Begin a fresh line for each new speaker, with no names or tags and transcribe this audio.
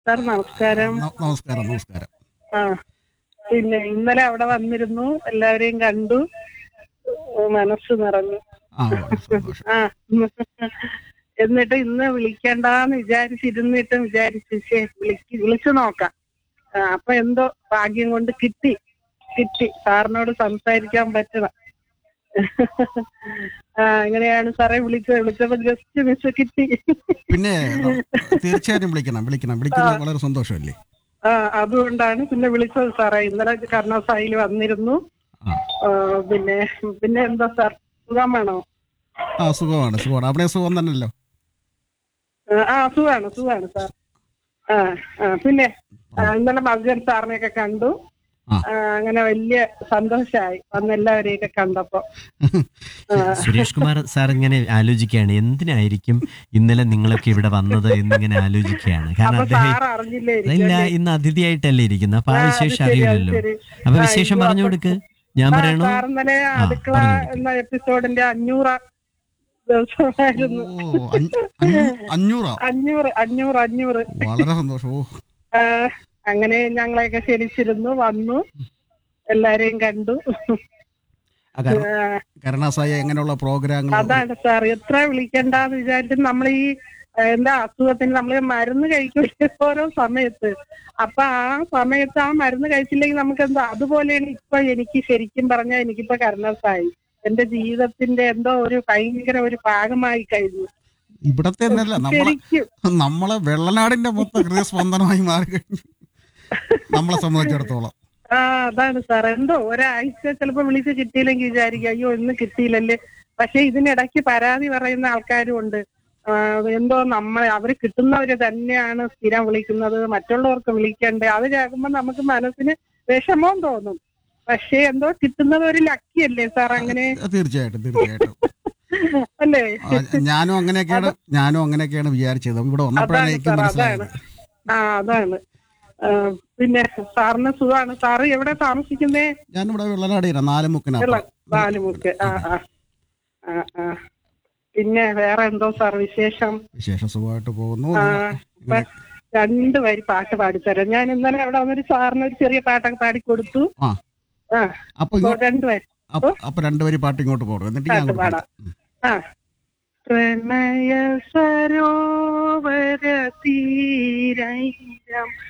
Sir നമസ്കാരം
ന- നമസ്കാരം നമസ്കാരം
ആ പിന്നെ ഇന്നലെ അവിടെ വന്നിരുന്നു എല്ലാവരെയും കണ്ടു മനസ്സ് നിറഞ്ഞു
ആ വളരെ സന്തോഷം
ആ എന്നിട്ട് ഇന്ന് വിളിക്കണ്ടെന്ന് വിചാരിച്ചിരുന്നിട്ട് വിചാരിച്ചു "ശ്ശേ, വിളിക്ക് വിളിച്ചു നോക്കാം ആ, അപ്പൊ എന്തോ ഭാഗ്യം കൊണ്ട് കിട്ടി കിട്ടി സാറിനോട് സംസാരിക്കാൻ പറ്റണം ആ എങ്ങനെയാണ് സാറേ വിളിച്ചത് വിളിച്ചപ്പോ ജസ്റ്റ് മിസ് കിട്ടി
പിന്നെ തീർച്ചയായിട്ടും വിളിക്കണം വിളിക്കണം വിളിക്കുന്നത് വളരെ സന്തോഷമല്ലേ
ആ അതുകൊണ്ടാണ് പിന്നെ വിളിച്ചത് സാറേ ഇന്നലെ കർണസായിൽ വന്നിരുന്നു
ആ
ആ, പിന്നെ പിന്നെ എന്താ സാർ സുഖം വേണോ
ആ സുഖമാണ് സുഖമാണ് അവിടെ സുഖം തന്നെയല്ലോ
ആ, ആ സുഖാണ് സുഖാണ് സാർ ആ ആ പിന്നെ ആ, ഇന്നലെ മസ്ജൻ സാറിനെയൊക്കെ കണ്ടു
ആ.
ആ, അങ്ങനെ വലിയ സന്തോഷമായി വന്ന് എല്ലാവരെയൊക്കെ കണ്ടപ്പോ ആ,
സുരേഷ് കുമാർ സാർ ഇങ്ങനെ ആലോചിക്കുകയാണ് എന്തിനായിരിക്കും ഇന്നലെ നിങ്ങളൊക്കെ ഇവിടെ വന്നത് എന്നിങ്ങനെ ആലോചിക്കുകയാണ് കാരണം
അപ്പൊ
അദ്ദേഹം
സാർ അറിഞ്ഞില്ലേ
ഇല്ല ഇന്ന് അതിഥിയായിട്ടല്ലേ ഇരിക്കുന്നത് അപ്പൊ ആ
ആ, അത്
വിശേഷം
ശരി, അത്
അറിയില്ലല്ലോ
ശരി.
അപ്പൊ
ആ,
വിശേഷം
ഇത്
പറഞ്ഞു
അപ്പൊ-
കൊടുക്ക് ഞാൻ
ആ,
പറയണോ
സാർ ഇന്നലെ
ആ,
അടുക്കള
പറഞ്ഞോളൂ.
എന്ന എപ്പിസോഡിന്റെ അഞ്ഞൂറ് ദിവസമായിരുന്നു
ഓ അഞ്ഞ- അഞ്ഞൂ- അഞ്ഞൂറാ
അഞ്ഞൂറ് അഞ്ഞൂറ് അഞ്ഞൂറ്
വളരെ സന്തോഷം ഓ
ആ, അങ്ങനെ ഞങ്ങളെയൊക്കെ ക്ഷണിച്ചിരുന്നു വന്നു എല്ലാരെയും കണ്ടു
ആ കരുണ-
ആ,
കരുണാസായി എങ്ങനെയുള്ള പ്രോഗ്രാമുകൾ
അതാണ് സാർ എത്ര വിളിക്കണ്ടെന്ന് വിചാരിച്ചിട്ട് നമ്മൾ ഈ ആ, എന്താ അസുഖത്തിന് നമ്മൾ മരുന്ന് കഴിക്കില്ല ഓരോ സമയത്ത് അപ്പൊ ആ സമയത്ത് ആ മരുന്ന് കഴിച്ചില്ലെങ്കിൽ നമുക്ക് എന്താ അതുപോലെയാണ് ഇപ്പൊ എനിക്ക് ശരിക്കും പറഞ്ഞാൽ എനിക്കിപ്പോ കരുണസായി എന്റെ ജീവിതത്തിന്റെ എന്തോ ഒരു ഭയങ്കര ഒരു ഭാഗമായി കഴിഞ്ഞു
ഇവിടത്തെ തന്നെയല്ല നമ്മളെ
ശരിക്കും
നമ്മളെ വെള്ളനാടിന്റെ മൊത്തം ഹൃദയസ്പന്ദനമായി മാറി കഴിഞ്ഞു നമ്മളെ സംബന്ധിച്ചിടത്തോളം
ആ അതാണ് സാർ എന്തോ ഒരാഴ്ച ചിലപ്പോ വിളിച്ച് കിട്ടിയില്ലെങ്കിൽ വിചാരിക്കും അയ്യോ ഇന്ന് കിട്ടിയില്ലല്ലേ പക്ഷെ ഇതിനിടയ്ക്ക് പരാതി പറയുന്ന ആൾക്കാരും ഉണ്ട് ആ, എന്തോ നമ്മൾ അവര് കിട്ടുന്നവര് തന്നെയാണ് സ്ഥിരം വിളിക്കുന്നത് മറ്റുള്ളവർക്ക് വിളിക്കണ്ടേ അത് കേൾക്കുമ്പോ നമുക്ക് മനസ്സിന് വിഷമവും തോന്നും പക്ഷെ എന്തോ കിട്ടുന്നത് ഒരു ലക്കി അല്ലേ സാർ അങ്ങനെ
തീർച്ചയായിട്ടും തീർച്ചയായിട്ടും
അല്ലേ
ആ, ഞാനും അങ്ങനെയൊക്കെയാണ് ഞാനും അങ്ങനെയൊക്കെയാണ് വിചാരിച്ചത് ഇവിടെ വന്നപ്പോഴാണ്
അതാണ്
എനിക്ക്
സാർ,
മനസ്സിലായത്
ആ അതാണ് ആ, പിന്നെ സാറിന് സുഖമാണ് സാറ് എവിടെ താമസിക്കുന്നേ
ഞാനിവിടെ വെള്ളനാടിയാണ് നാല്
വെള്ളം
മുക്കിനപ്പുറം
നാലുമുക്ക് ആ ആ ആ ആ പിന്നെ വേറെ എന്തോ സാർ വിശേഷം
വിശേഷ സുഖമായിട്ട് പോകുന്നു
ആ
ഇങ്ങനെ
ഇപ്പൊ രണ്ട് വരി പാട്ട് പാടിത്തരാം ഞാൻ ഇന്നലെ അവിടെ വന്നൊരു സാറിന് ഒരു ചെറിയ പാട്ടൊക്കെ പാടിക്കൊടുത്ു
ആ
ആ
അപ്പൊ
ഇപ്പൊ
ഇങ്ങോട്ട്
രണ്ട് വരി
അപ്പൊ അപ്പൊ രണ്ടുപേര് പാട്ട് ഇങ്ങോട്ട് പോകണം എന്നിട്ട് ഞാൻ
പാട്ട്
അങ്ങോട്ട്
പാടാം
പാടാം.
ആ പ്രണയ സരോവര തീരം